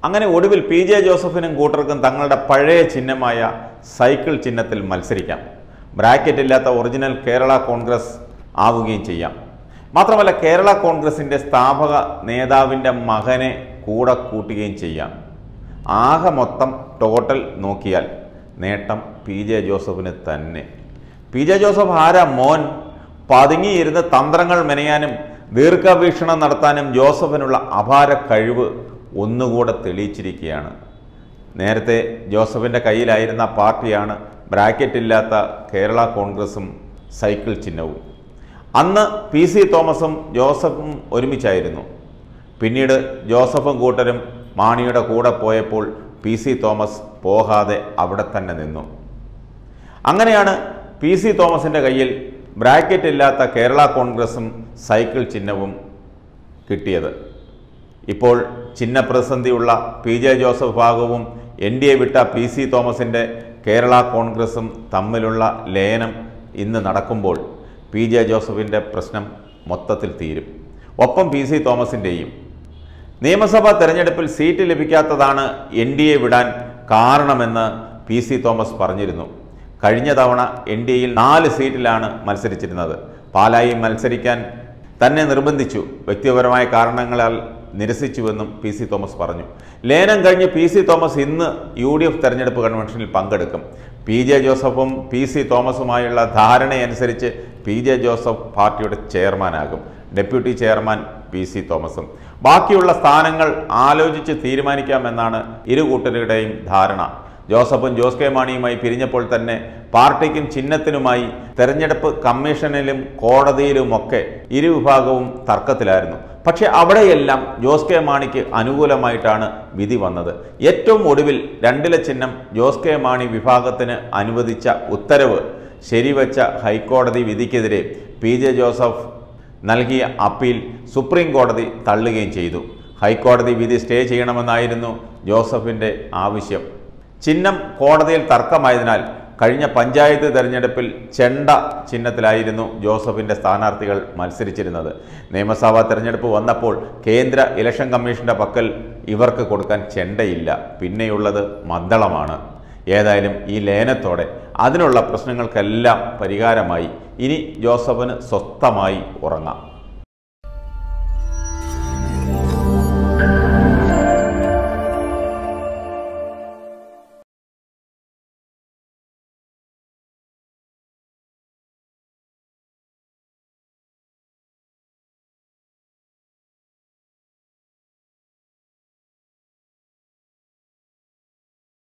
അങ്ങനെ ഒടുവിൽ P J ജോസഫിനും കൂട്ടർക്കും തങ്ങളുടെ പഴയ ചിഹ്നമായ സൈക്കിൾ ചിഹ്നത്തിൽ മത്സരിക്കാം ബ്രാക്കറ്റ് ഇല്ലാത്ത ഒറിജിനൽ കേരള കോൺഗ്രസ് ആവുകയും ചെയ്യാം മാത്രമല്ല കേരള കോൺഗ്രസിൻ്റെ സ്ഥാപക നേതാവിൻ്റെ മകനെ കൂടെ കൂട്ടുകയും ചെയ്യാം ആകെ മൊത്തം ടോട്ടൽ നോക്കിയാൽ നേട്ടം പി ജെ ജോസഫിന് തന്നെ പി ജെ ജോസഫ് ആരാ മോൻ പതുങ്ങിയിരുന്ന് തന്ത്രങ്ങൾ മെനയാനും ദീർഘവീക്ഷണം നടത്താനും ജോസഫിനുള്ള അപാര കഴിവ് ഒന്നുകൂടെ തെളിയിച്ചിരിക്കുകയാണ് നേരത്തെ ജോസഫിൻ്റെ കയ്യിലായിരുന്ന പാർട്ടിയാണ് ബ്രാക്കറ്റ് ഇല്ലാത്ത കേരള കോൺഗ്രസും സൈക്കിൾ ചിഹ്നവും അന്ന് പി സി തോമസും ജോസഫും ഒരുമിച്ചായിരുന്നു പിന്നീട് ജോസഫും കൂട്ടരും മാണിയുടെ കൂടെ പോയപ്പോൾ പി സി തോമസ് പോകാതെ അവിടെ തന്നെ നിന്നു അങ്ങനെയാണ് പി സി തോമസിൻ്റെ കയ്യിൽ ബ്രാക്കറ്റ് ഇല്ലാത്ത കേരള കോൺഗ്രസും സൈക്കിൾ ചിഹ്നവും കിട്ടിയത് ഇപ്പോൾ ചിഹ്നപ്രതിസന്ധിയുള്ള പി ജെ ജോസഫ് ഭാഗവും എൻ ഡി എ വിട്ട പി സി തോമസിൻ്റെ കേരള കോൺഗ്രസും തമ്മിലുള്ള ലയനം ഇന്ന് നടക്കുമ്പോൾ പി ജെ ജോസഫിൻ്റെ പ്രശ്നം മൊത്തത്തിൽ തീരും ഒപ്പം പി സി തോമസിൻ്റെയും നിയമസഭാ തെരഞ്ഞെടുപ്പിൽ സീറ്റ് ലഭിക്കാത്തതാണ് എൻ ഡി എ വിടാൻ കാരണമെന്ന് പി സി തോമസ് പറഞ്ഞിരുന്നു കഴിഞ്ഞ തവണ എൻ ഡി എയിൽ നാല് സീറ്റിലാണ് മത്സരിച്ചിരുന്നത് പാലായി മത്സരിക്കാൻ തന്നെ നിർബന്ധിച്ചു വ്യക്തിപരമായ കാരണങ്ങളാൽ നിരസിച്ചുവെന്നും പി സി തോമസ് പറഞ്ഞു ലേനം കഴിഞ്ഞ് പി സി തോമസ് ഇന്ന് യു ഡി എഫ് തെരഞ്ഞെടുപ്പ് കൺവെൻഷനിൽ പങ്കെടുക്കും പി ജെ ജോസഫും പി സി തോമസുമായുള്ള ധാരണയനുസരിച്ച് പി ജെ ജോസഫ് പാർട്ടിയുടെ ചെയർമാനാകും ഡെപ്യൂട്ടി ചെയർമാൻ പി സി തോമസും ബാക്കിയുള്ള സ്ഥാനങ്ങൾ ആലോചിച്ച് തീരുമാനിക്കാമെന്നാണ് ഇരു കൂട്ടരുടെയും ധാരണ ജോസഫും ജോസ് കെ മാണിയുമായി പിരിഞ്ഞപ്പോൾ തന്നെ പാർട്ടിക്കും ചിഹ്നത്തിനുമായി തെരഞ്ഞെടുപ്പ് കമ്മീഷനിലും കോടതിയിലുമൊക്കെ ഇരുവിഭാഗവും തർക്കത്തിലായിരുന്നു പക്ഷേ അവിടെയെല്ലാം ജോസ് കെ മാണിക്ക് അനുകൂലമായിട്ടാണ് വിധി വന്നത് ഏറ്റവും ഒടുവിൽ രണ്ടില ചിഹ്നം ജോസ് കെ മാണി വിഭാഗത്തിന് അനുവദിച്ച ഉത്തരവ് ശരിവച്ച ഹൈക്കോടതി വിധിക്കെതിരെ പി ജെ ജോസഫ് നൽകിയ അപ്പീൽ സുപ്രീം കോടതി തള്ളുകയും ചെയ്തു ഹൈക്കോടതി വിധി സ്റ്റേ ചെയ്യണമെന്നായിരുന്നു ജോസഫിൻ്റെ ആവശ്യം ചിഹ്നം കോടതിയിൽ തർക്കമായതിനാൽ കഴിഞ്ഞ പഞ്ചായത്ത് തെരഞ്ഞെടുപ്പിൽ ചെണ്ട ചിഹ്നത്തിലായിരുന്നു ജോസഫിൻ്റെ സ്ഥാനാർത്ഥികൾ മത്സരിച്ചിരുന്നത് നിയമസഭാ തെരഞ്ഞെടുപ്പ് വന്നപ്പോൾ കേന്ദ്ര ഇലക്ഷൻ കമ്മീഷന്റെ പക്കൽ ഇവർക്ക് കൊടുക്കാൻ ചെണ്ടയില്ല പിന്നെയുള്ളത് മദ്ദളമാണ് ഏതായാലും ഈ ലയനത്തോടെ അതിനുള്ള പ്രശ്നങ്ങൾക്കെല്ലാം പരിഹാരമായി ഇനി ജോസഫിന് സ്വസ്ഥമായി ഉറങ്ങാം